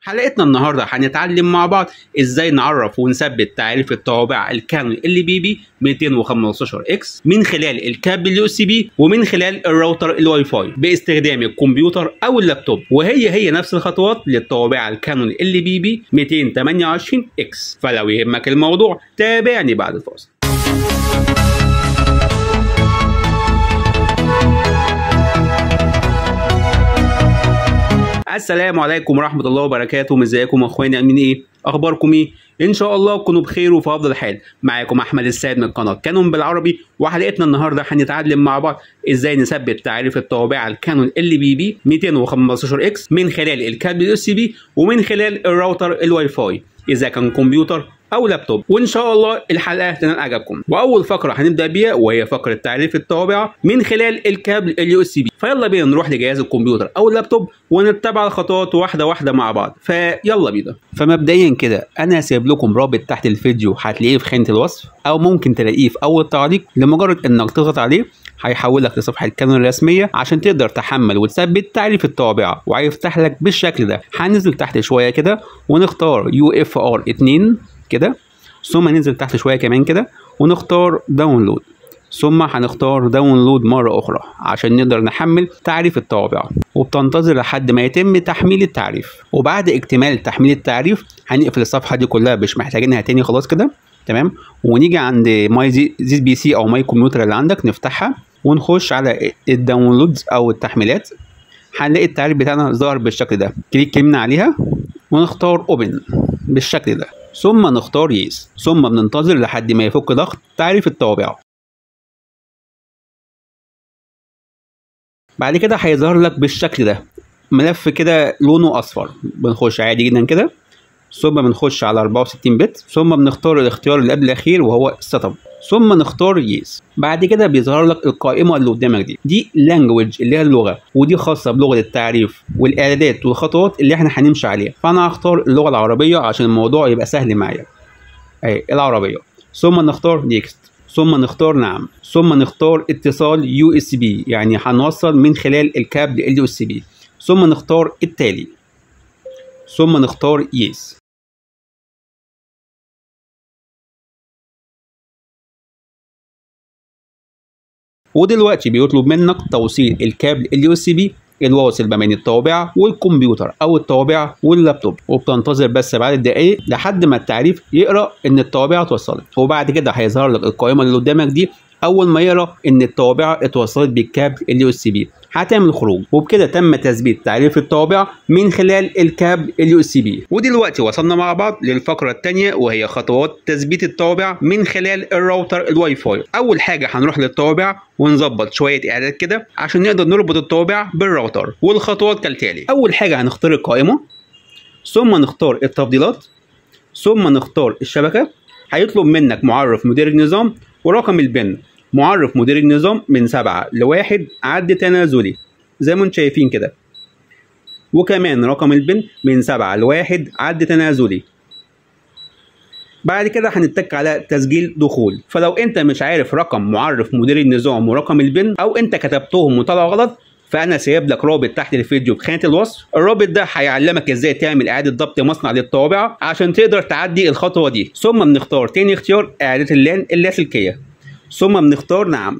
حلقتنا النهارده هنتعلم مع بعض ازاي نعرف ونثبت تعريف الطوابع الكانون ال بي بي 215 اكس من خلال الكابل اليو اس بي ومن خلال الراوتر الواي فاي باستخدام الكمبيوتر او اللابتوب وهي هي نفس الخطوات للطوابع الكانون ال بي بي 228 اكس فلو يهمك الموضوع تابعني بعد الفاصل السلام عليكم ورحمة الله وبركاته ازيكم يا اخواني عاملين ايه؟ اخباركم ايه؟ ان شاء الله تكونوا بخير وفي افضل حال معاكم احمد السيد من قناة كانون بالعربي وحلقتنا النهارده هنتعلم مع بعض ازاي نثبت تعريف الطوابع الكانون ال بي بي 215 اكس من خلال الكابل اليو سي بي ومن خلال الراوتر الواي فاي اذا كان كمبيوتر او لابتوب وان شاء الله الحلقه تنال اعجابكم واول فقره هنبدا بيها وهي فقره تعريف الطوابع من خلال الكابل اليو اس بي فيلا بينا نروح لجهاز الكمبيوتر او اللابتوب ونتبع الخطوات واحده واحده مع بعض فيلا بينا فمبدئيا كده انا سايب لكم رابط تحت الفيديو هتلاقيه في خانه الوصف او ممكن تلاقيه في اول تعليق لمجرد انك تضغط عليه هيحولك لصفحه الكانون الرسميه عشان تقدر تحمل وتثبت تعريف الطوابع وهيفتح لك بالشكل ده هننزل تحت شويه كده ونختار يو اف ار 2 كده ثم ننزل تحت شويه كمان كده ونختار داونلود ثم هنختار داونلود مرة أخرى عشان نقدر نحمل تعريف الطوابع وبتنتظر لحد ما يتم تحميل التعريف وبعد اكتمال تحميل التعريف هنقفل الصفحة دي كلها مش محتاجينها تاني خلاص كده تمام ونيجي عند ماي زي, زي بي سي أو ماي كمبيوتر اللي عندك نفتحها ونخش على الداونلودز أو التحميلات هنلاقي التعريف بتاعنا ظاهر بالشكل ده كليك يمين عليها ونختار اوبن بالشكل ده ثم نختار يس ثم بننتظر لحد ما يفك ضغط تعريف الطوابع بعد كده هيظهر لك بالشكل ده ملف كده لونه اصفر بنخش عادي جدا كده ثم بنخش على 64 بت ثم بنختار الاختيار اللي قبل الاخير وهو السيت اب ثم نختار يس بعد كده بيظهر لك القائمه اللي قدامك دي دي لانجوج اللي هي اللغه ودي خاصه بلغه التعريف والاعدادات والخطوات اللي احنا هنمشي عليها فانا هختار اللغه العربيه عشان الموضوع يبقى سهل معايا اهي العربيه ثم نختار نيكست ثم نختار نعم ثم نختار اتصال يو اس بي يعني هنوصل من خلال الكابل اليو اس بي ثم نختار التالي ثم نختار يس ودلوقتي بيطلب منك توصيل الكابل اليو اس بي الواصل ما بين الطوابع والكمبيوتر او الطوابع واللابتوب وبتنتظر بس بعد دقايق لحد ما التعريف يقرا ان الطوابع اتوصلت وبعد كده هيظهر لك القائمه اللي قدامك دي اول ما يقرا ان الطوابع اتوصلت بالكابل اليو اس بي هتعمل خروج وبكده تم تثبيت تعريف الطوابع من خلال الكابل اليو اس بي ودلوقتي وصلنا مع بعض للفقره الثانيه وهي خطوات تثبيت الطوابع من خلال الراوتر الواي فاي اول حاجه هنروح للطوابع ونظبط شويه اعداد كده عشان نقدر نربط الطوابع بالراوتر والخطوات كالتالي اول حاجه هنختار القائمه ثم نختار التفضيلات ثم نختار الشبكه هيطلب منك معرف مدير النظام ورقم البن معرف مدير النظام من سبعة لواحد عد تنازلي زي ما انتم شايفين كده وكمان رقم البن من سبعة لواحد عد تنازلي بعد كده هنتك على تسجيل دخول فلو انت مش عارف رقم معرف مدير النظام ورقم البن او انت كتبتهم وطلع غلط فانا سايب لك رابط تحت الفيديو في خانه الوصف الرابط ده هيعلمك ازاي تعمل اعاده ضبط مصنع للطوابع عشان تقدر تعدي الخطوه دي ثم بنختار تاني اختيار اعاده اللان اللاسلكيه ثم بنختار نعم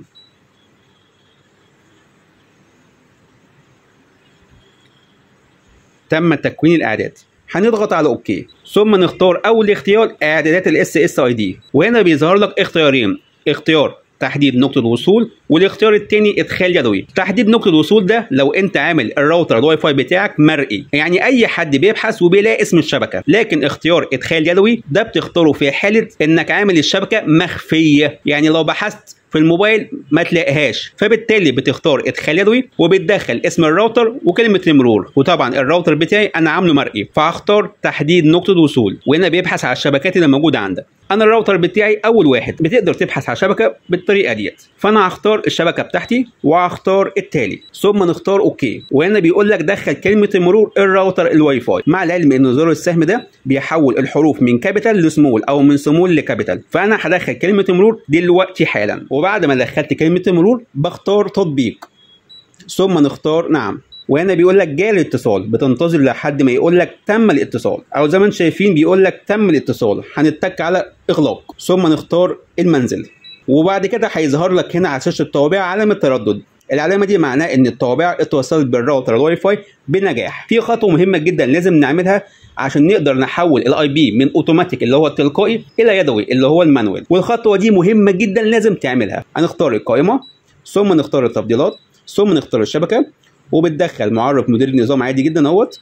تم تكوين الاعداد هنضغط على اوكي ثم نختار اول اختيار اعدادات الاس اس اي دي وهنا بيظهر لك اختيارين اختيار تحديد نقطة الوصول والاختيار التاني ادخال يدوي تحديد نقطة الوصول ده لو انت عامل الراوتر الواي فاي بتاعك مرئي يعني اي حد بيبحث وبيلاقي اسم الشبكة لكن اختيار ادخال يدوي ده بتختاره في حالة انك عامل الشبكة مخفية يعني لو بحثت في الموبايل ما تلاقيهاش فبالتالي بتختار ادخال يدوي وبتدخل اسم الراوتر وكلمه المرور وطبعا الراوتر بتاعي انا عامله مرئي فهختار تحديد نقطه وصول وهنا بيبحث على الشبكات اللي موجوده عندك انا الراوتر بتاعي اول واحد بتقدر تبحث على شبكه بالطريقه ديت فانا هختار الشبكه بتاعتي وهختار التالي ثم نختار اوكي وهنا بيقول لك دخل كلمه المرور الراوتر الواي فاي مع العلم ان زر السهم ده بيحول الحروف من كابيتال لسمول او من سمول لكابيتال فانا هدخل كلمه المرور دلوقتي حالا وبعد ما دخلت كلمه المرور بختار تطبيق ثم نختار نعم وهنا بيقول لك جالي الاتصال بتنتظر لحد ما يقول لك تم الاتصال او زي ما انتم شايفين بيقول لك تم الاتصال هنتك على اغلاق ثم نختار المنزل وبعد كده هيظهر لك هنا على شاشه الطوابع علامه تردد العلامه دي معناه ان الطوابع اتوصلت بالراوتر الواي فاي بنجاح في خطوه مهمه جدا لازم نعملها عشان نقدر نحول الاي بي من اوتوماتيك اللي هو التلقائي الى يدوي اللي هو المانوال والخطوه دي مهمه جدا لازم تعملها هنختار القائمه ثم نختار التفضيلات ثم نختار الشبكه وبتدخل معرف مدير النظام عادي جدا اهوت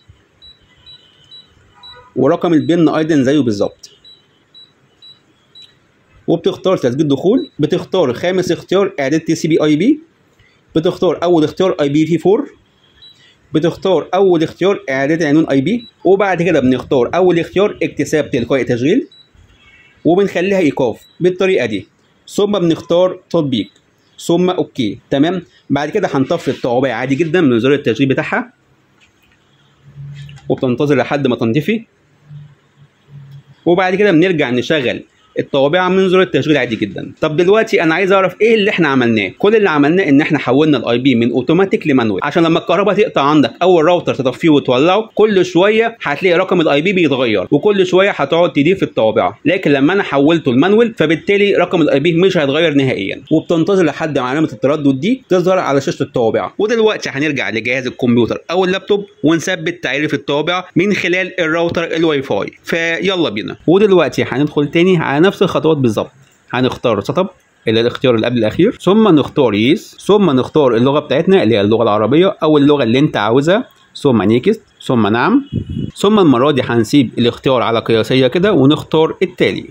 ورقم البن ايضا زيه بالظبط وبتختار تسجيل دخول بتختار خامس اختيار اعداد تي سي بي اي بي بتختار اول اختيار اي بي في 4 بتختار اول اختيار اعداد عنوان اي بي وبعد كده بنختار اول اختيار اكتساب تلقائي تشغيل وبنخليها ايقاف بالطريقه دي ثم بنختار تطبيق ثم اوكي تمام بعد كده هنطفي الطوابع عادي جدا من زر التشغيل بتاعها وبتنتظر لحد ما تنطفي وبعد كده بنرجع نشغل الطوابع من زر التشغيل عادي جدا طب دلوقتي انا عايز اعرف ايه اللي احنا عملناه كل اللي عملناه ان احنا حولنا الاي بي من اوتوماتيك لمانوال عشان لما الكهرباء تقطع عندك او الراوتر تطفيه وتولعه كل شويه هتلاقي رقم الاي بي بيتغير وكل شويه هتقعد تضيف الطوابع لكن لما انا حولته المانوال فبالتالي رقم الاي بي مش هيتغير نهائيا وبتنتظر لحد ما علامه التردد دي تظهر على شاشه الطوابع ودلوقتي هنرجع لجهاز الكمبيوتر او اللابتوب ونثبت تعريف الطوابع من خلال الراوتر الواي فاي فيلا بينا ودلوقتي هندخل تاني على نفس الخطوات بالظبط هنختار سيت اب اللي هي الاختيار اللي قبل الاخير ثم نختار يس ثم نختار اللغه بتاعتنا اللي هي اللغه العربيه او اللغه اللي انت عاوزها ثم نيكست ثم نعم ثم المره دي هنسيب الاختيار على قياسيه كده ونختار التالي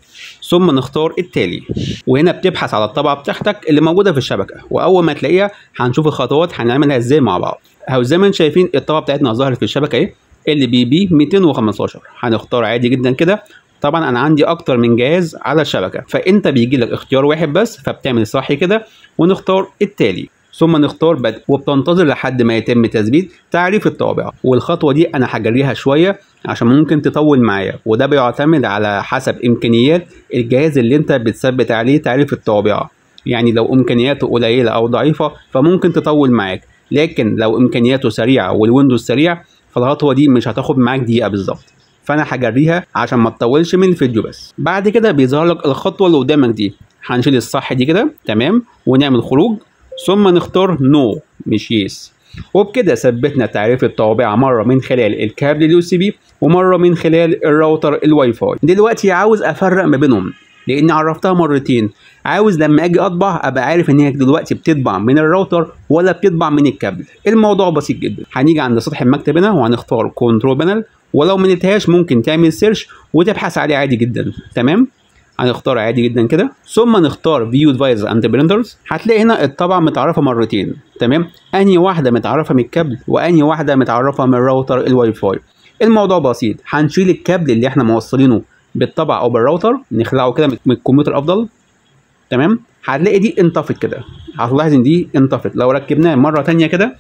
ثم نختار التالي وهنا بتبحث على الطبعه بتاعتك اللي موجوده في الشبكه واول ما تلاقيها هنشوف الخطوات هنعملها ازاي مع بعض اهو زي ما انتم شايفين الطبعه بتاعتنا ظهرت في الشبكه اهي ال بي بي 215 هنختار عادي جدا كده طبعا انا عندي اكتر من جهاز على الشبكه فانت بيجي لك اختيار واحد بس فبتعمل صح كده ونختار التالي ثم نختار بدء وبتنتظر لحد ما يتم تثبيت تعريف الطابع والخطوه دي انا هجريها شويه عشان ممكن تطول معايا وده بيعتمد على حسب امكانيات الجهاز اللي انت بتثبت عليه تعريف الطابع يعني لو امكانياته قليله او ضعيفه فممكن تطول معاك لكن لو امكانياته سريعه والويندوز سريع فالخطوه دي مش هتاخد معاك دقيقه بالظبط فانا هجريها عشان ما تطولش من الفيديو بس بعد كده بيظهر لك الخطوه اللي قدامك دي هنشيل الصح دي كده تمام ونعمل خروج ثم نختار نو no مش يس وبكده ثبتنا تعريف الطوابع مره من خلال الكابل اليو سي بي ومره من خلال الراوتر الواي فاي دلوقتي عاوز افرق ما بينهم لاني عرفتها مرتين عاوز لما اجي اطبع ابقى عارف ان هي دلوقتي بتطبع من الراوتر ولا بتطبع من الكابل الموضوع بسيط جدا هنيجي عند سطح المكتب هنا وهنختار كنترول بانل ولو ما نتهاش ممكن تعمل سيرش وتبحث عليه عادي جدا تمام هنختار عادي جدا كده ثم نختار فيو ديفايس اند برينترز هتلاقي هنا الطبعه متعرفه مرتين تمام انهي واحده متعرفه من الكابل وانهي واحده متعرفه من الراوتر الواي فاي الموضوع بسيط هنشيل الكابل اللي احنا موصلينه بالطبع او بالراوتر نخلعه كده من الكمبيوتر افضل تمام هتلاقي دي انطفت كده هتلاحظ ان دي انطفت لو ركبناها مره تانية كده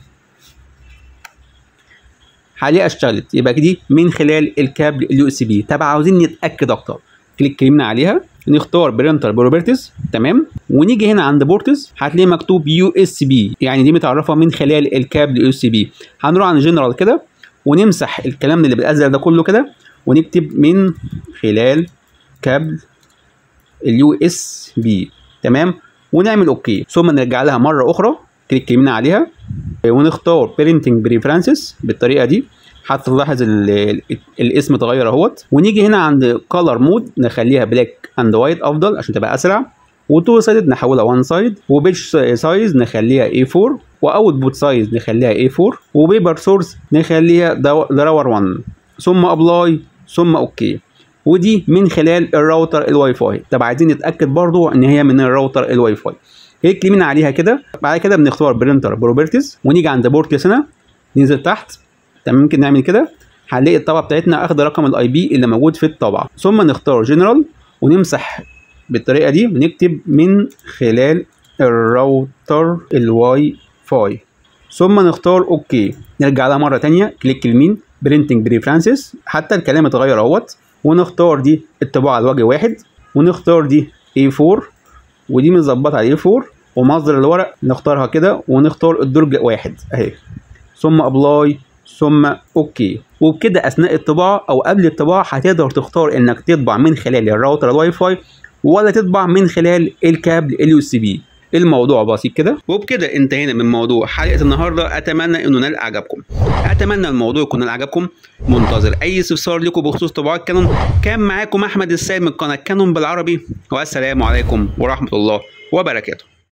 هلاقيها اشتغلت يبقى دي من خلال الكابل اليو اس بي طب عاوزين نتاكد اكتر كليك يمين عليها نختار برينتر بروبرتيز تمام ونيجي هنا عند بورتز هتلاقي مكتوب يو اس بي يعني دي متعرفه من خلال الكابل يو اس بي هنروح عند جنرال كده ونمسح الكلام اللي بالازرق ده كله كده ونكتب من خلال كابل اليو اس بي تمام ونعمل اوكي ثم نرجع لها مره اخرى كليك يمين عليها ونختار برينتنج بريفرنسز بالطريقه دي هتلاحظ الاسم اتغير اهوت ونيجي هنا عند كولر مود نخليها بلاك اند وايت افضل عشان تبقى اسرع وتو سايد نحولها وان سايد وبيج سايز نخليها اي 4 واوت بوت سايز نخليها اي 4 وبيبر سورس نخليها دراور 1 ثم ابلاي ثم اوكي ودي من خلال الراوتر الواي فاي طب عايزين نتاكد برضو ان هي من الراوتر الواي فاي كليك يمين عليها كده بعد كده بنختار برينتر بروبرتيز ونيجي عند بورت هنا ننزل تحت تمام ممكن نعمل كده هنلاقي الطبعه بتاعتنا اخد رقم الاي بي اللي موجود في الطبعه ثم نختار جنرال ونمسح بالطريقه دي ونكتب من خلال الراوتر الواي فاي ثم نختار اوكي نرجع لها مره تانية كليك يمين برينتنج بريفرنسز حتى الكلام اتغير اهوت ونختار دي الطباعه على الوجه واحد ونختار دي A4 ودي متظبطه على A4 ومصدر الورق نختارها كده ونختار الدرج واحد اهي ثم ابلاي ثم اوكي وبكده اثناء الطباعه او قبل الطباعه هتقدر تختار انك تطبع من خلال الراوتر الواي فاي ولا تطبع من خلال الكابل اليو سي بي الموضوع بسيط كده وبكده انتهينا من موضوع حلقه النهارده اتمنى انه نال اعجابكم اتمنى الموضوع يكون نال اعجابكم منتظر اي استفسار لكم بخصوص طباعات كانون كان معاكم احمد السيد من قناه كانون بالعربي والسلام عليكم ورحمه الله وبركاته